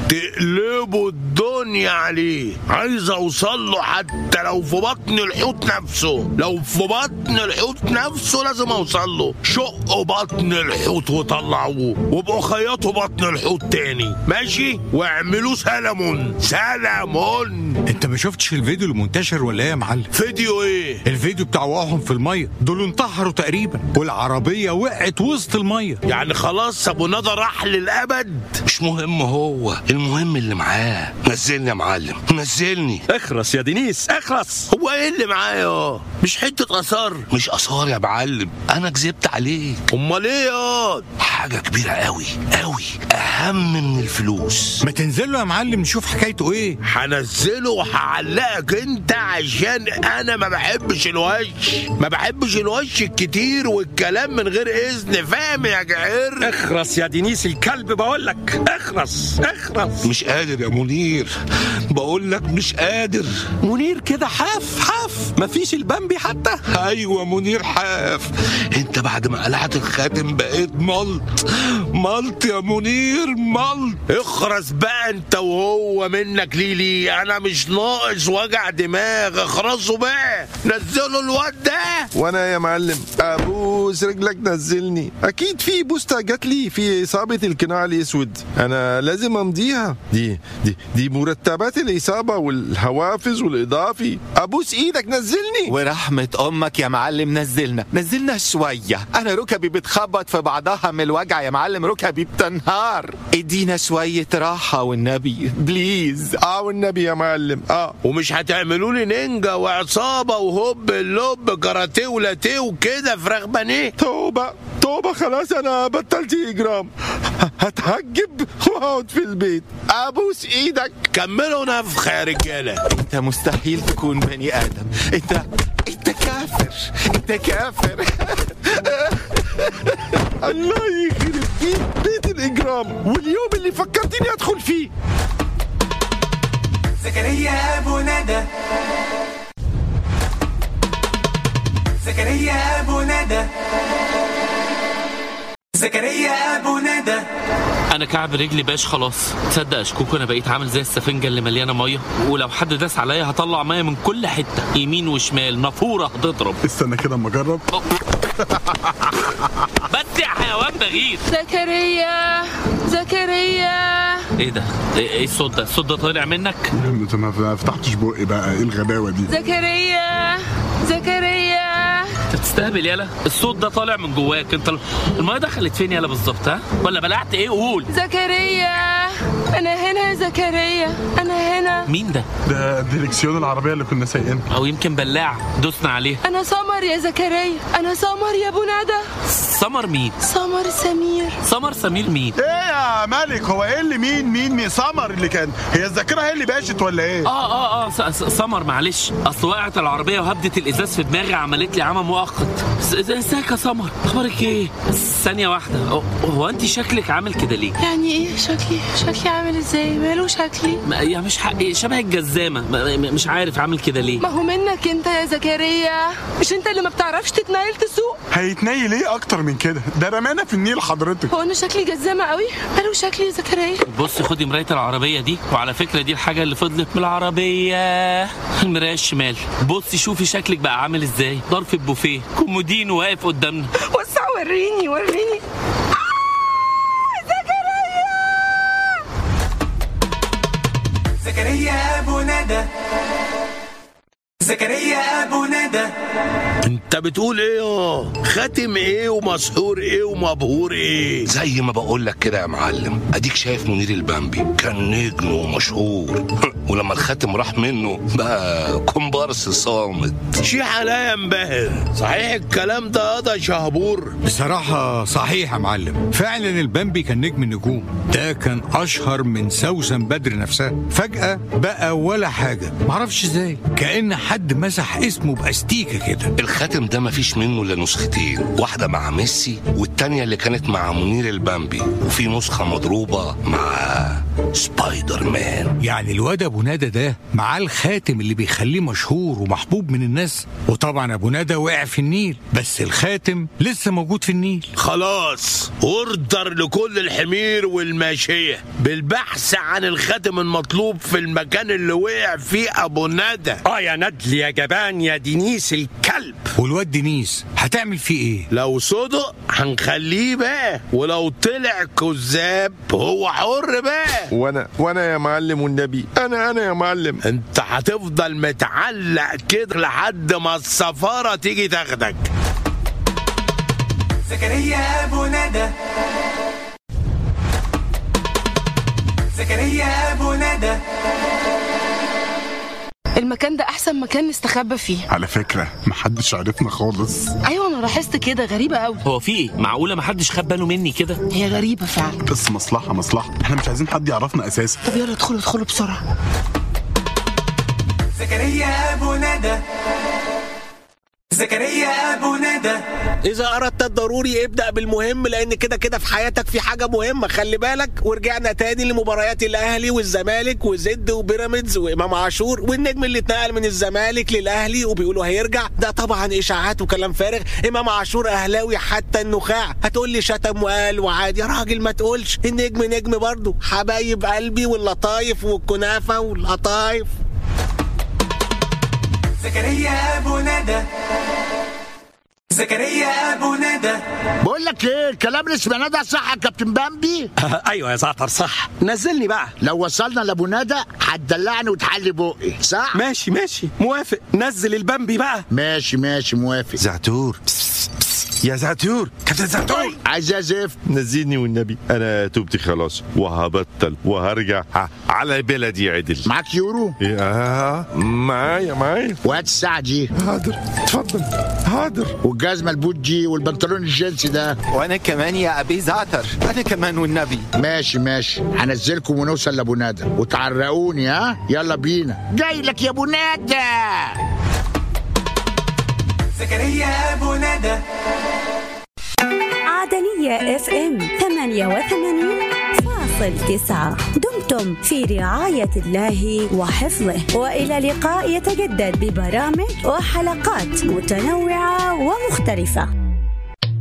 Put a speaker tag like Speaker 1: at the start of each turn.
Speaker 1: تقلبوا الدنيا عليه عايز اوصل له حتى لو في بطن الحوت نفسه لو في بطن الحوت نفسه لازم اوصل له شقوا بطن الحوت وطلعوه وابقوا خيطوا بطن الحوت تاني ماشي واعملوا سلمون سلمون
Speaker 2: انت ما شفتش الفيديو المنتشر ولا ايه يا معلم
Speaker 1: فيديو ايه
Speaker 2: الفيديو بتاع وقعهم في الميه دول انتحروا تقريبا والعربيه وقعت وسط الميه
Speaker 1: يعني خلاص ابو ندى راح للابد
Speaker 3: مش مهم هو المهم اللي معاه نزلني يا معلم نزلني
Speaker 4: اخرس يا دينيس اخرس
Speaker 1: هو ايه اللي معايا مش حته اثار
Speaker 3: مش اثار يا معلم انا كذبت عليك
Speaker 1: امال ايه يا
Speaker 3: حاجه كبيره قوي قوي اهم من الفلوس
Speaker 2: ما تنزل له يا معلم نشوف حكايته ايه
Speaker 1: هنزله وهعلقك انت عشان انا ما بحبش الوش ما بحبش الوش الكتير والكلام من غير اذن فاهم يا جعير
Speaker 4: اخرس يا دينيس الكلب بقول لك اخرس اخرس
Speaker 3: مش قادر يا منير بقول لك مش قادر
Speaker 4: منير كده حاف حاف مفيش البامبي حتى
Speaker 3: ايوه منير حاف انت بعد ما قلعت الخاتم بقيت ملط ملط يا منير ملط
Speaker 1: اخرس بقى انت وهو منك ليلي انا مش ناقص وجع دماغ اخرسوا بقى نزلوا الواد ده
Speaker 5: وانا يا معلم ابوس رجلك نزلني اكيد في بوستا جات لي في اصابه القناع الاسود انا لازم امضيها دي دي دي مرتبات الاصابه والحوافز والاضافي ابوس ايدك نزلني
Speaker 6: ورحمة أمك يا معلم نزلنا نزلنا شوية أنا ركبي بتخبط في بعضها من الوجع يا معلم ركبي بتنهار ادينا شوية راحة والنبي بليز
Speaker 5: اه والنبي يا معلم اه
Speaker 1: ومش هتعملوا لي نينجا وعصابه وهوب اللوب كاراتيه ولاتيه وكده فراخ بانيه
Speaker 5: توبه توبه خلاص انا بطلت اجرام هتهجب واقعد في البيت ابوس ايدك
Speaker 1: كملوا نفخ يا رجاله
Speaker 6: أنت مستحيل تكون بني آدم أنت أنت كافر أنت كافر
Speaker 5: الله يخرب بيت بيت الاجرام واليوم اللي فكرتني ادخل فيه
Speaker 7: زكريا أبو ندى زكريا أبو ندى زكريا أبو ندى
Speaker 8: انا كعب رجلي باش خلاص تصدق اشكوك انا بقيت عامل زي السفنجه اللي مليانه ميه ولو حد داس عليا هطلع ميه من كل حته يمين وشمال نافوره هتضرب
Speaker 9: استنى كده اما اجرب
Speaker 8: بس يا حيوان بغير
Speaker 10: زكريا زكريا
Speaker 8: ايه ده ايه إيه الصوت ده الصوت ده طالع منك
Speaker 9: انت ما فتحتش بقي بقى ايه الغباوه دي
Speaker 10: زكريا زكريا
Speaker 8: انت بتستهبل يالا الصوت ده طالع من جواك انت الميه دخلت فين يالا بالظبط ها ولا بلعت ايه قول
Speaker 10: زكريا انا هنا يا زكريا انا هنا
Speaker 8: مين ده
Speaker 9: ده الدريكسيون العربيه اللي كنا سايقينها
Speaker 8: او يمكن بلاع دوسنا عليه
Speaker 10: انا سمر يا زكريا انا سمر يا ابو ندى
Speaker 8: سمر مين
Speaker 10: سمر سمير
Speaker 8: سمر سمير مين
Speaker 9: ايه يا مالك هو ايه اللي مين مين مين سمر اللي كان هي الذاكره هي اللي باشت ولا ايه
Speaker 8: اه اه اه س- س- سمر معلش اصل وقعت العربيه وهبدت الازاز في دماغي عملت لي عمى مؤقت س- ز- ازيك يا سمر اخبارك ايه ثانيه واحده هو- هو انت شكلك عامل كده ليه
Speaker 10: يعني ايه شكلي شكلي عامل ازاي ماله شكلي
Speaker 8: ما- يا مش حق شبه الجزامه ما- ما- مش عارف عامل كده ليه
Speaker 10: ما هو منك انت يا زكريا مش انت اللي ما بتعرفش تتنايل تسوق
Speaker 9: هيتنيل ايه اكتر من كده ده رمانا في النيل حضرتك
Speaker 10: هو انا شكلي جزامه قوي ماله شكلي يا زكريا
Speaker 8: بصي خدي مرايه العربيه دي وعلى فكره دي الحاجه اللي فضلت من العربيه المرايه الشمال بصي شوفي شكلك بقى عامل ازاي ظرف البوفيه كومودينو واقف قدامنا
Speaker 10: وسع وريني وريني
Speaker 7: زكريا أبو ندى زكريا أبو ندى
Speaker 1: انت بتقول ايه يا خاتم ايه ومسحور ايه ومبهور ايه
Speaker 3: زي ما بقول لك كده يا معلم اديك شايف منير البامبي كان نجم ومشهور ولما الخاتم راح منه بقى كومبارس صامت
Speaker 1: شيح عليا ينبهر صحيح الكلام ده قضى شهبور
Speaker 2: بصراحة صحيح يا معلم فعلا البامبي كان نجم النجوم ده كان أشهر من سوسن بدر نفسها فجأة بقى ولا حاجة معرفش ازاي كأن حد مسح اسمه بأستيكة كده
Speaker 3: الخاتم ده مفيش منه الا نسختين واحدة مع ميسي والتانية اللي كانت مع منير البامبي وفي نسخة مضروبة مع سبايدر مان
Speaker 2: يعني الواد ابو ندى ده معاه الخاتم اللي بيخليه مشهور ومحبوب من الناس وطبعا ابو ندى وقع في النيل بس الخاتم لسه موجود في النيل
Speaker 1: خلاص اوردر لكل الحمير والماشية بالبحث عن الخاتم المطلوب في المكان اللي وقع فيه ابو ندى
Speaker 4: اه يا ندل يا جبان يا دينيس الكلب
Speaker 2: والواد دينيس هتعمل فيه ايه
Speaker 1: لو صدق هنخليه بقى ولو طلع كذاب هو حر بقى
Speaker 5: وانا وانا يا معلم والنبي انا انا يا معلم
Speaker 1: انت هتفضل متعلق كده لحد ما السفارة تيجي تاخدك
Speaker 7: زكريا ابو ندى زكريا ابو ندى
Speaker 10: المكان ده احسن مكان نستخبى فيه
Speaker 9: على فكرة محدش عرفنا خالص
Speaker 10: ايوه انا لاحظت كده غريبه قوي
Speaker 8: هو في ايه معقوله ما حدش خد باله مني كده
Speaker 10: هي غريبه فعلا
Speaker 9: بس مصلحة مصلحة احنا مش عايزين حد يعرفنا اساسا
Speaker 10: طب يلا ادخلوا ادخلوا بسرعه
Speaker 7: زكريا ابو ندى زكريا ابو ندى
Speaker 11: إذا أردت الضروري ابدأ بالمهم لأن كده كده في حياتك في حاجة مهمة خلي بالك ورجعنا تاني لمباريات الأهلي والزمالك وزد وبيراميدز وإمام عاشور والنجم اللي اتنقل من الزمالك للأهلي وبيقولوا هيرجع ده طبعا إشاعات وكلام فارغ إمام عاشور أهلاوي حتى النخاع هتقول لي شتم وقال وعادي يا راجل ما تقولش النجم نجم برضه حبايب قلبي واللطايف والكنافة والقطايف
Speaker 7: زكريا ابو ندى زكريا ابو ندى
Speaker 12: بقول لك ايه الكلام اللي سمعناه ده صح يا كابتن بامبي
Speaker 4: ايوه يا زعتر صح نزلني بقى
Speaker 12: لو وصلنا لابو ندى هتدلعني وتحلي بقي صح
Speaker 4: ماشي ماشي موافق نزل البامبي بقى
Speaker 12: ماشي ماشي موافق
Speaker 5: زعتور يا زعتور
Speaker 9: كابتن زعتور
Speaker 12: عايز يا زفت
Speaker 5: نزلني والنبي انا توبتي خلاص وهبطل وهرجع ع- على بلدي عدل
Speaker 12: معاك يورو
Speaker 5: يا معايا معايا
Speaker 12: وهات الساعه دي
Speaker 5: حاضر اتفضل حاضر
Speaker 12: والجزمه البوجي والبنطلون الجينسي ده
Speaker 6: وانا كمان يا ابي زعتر انا كمان والنبي
Speaker 12: ماشي ماشي هنزلكم ونوصل لابو ندى وتعرقوني ها يلا بينا جاي لك يا ابو ندى
Speaker 7: زكريا ابو ندى
Speaker 13: عدنية اف ام 88.9 دمتم في رعاية الله وحفظه وإلى لقاء يتجدد ببرامج وحلقات متنوعة ومختلفة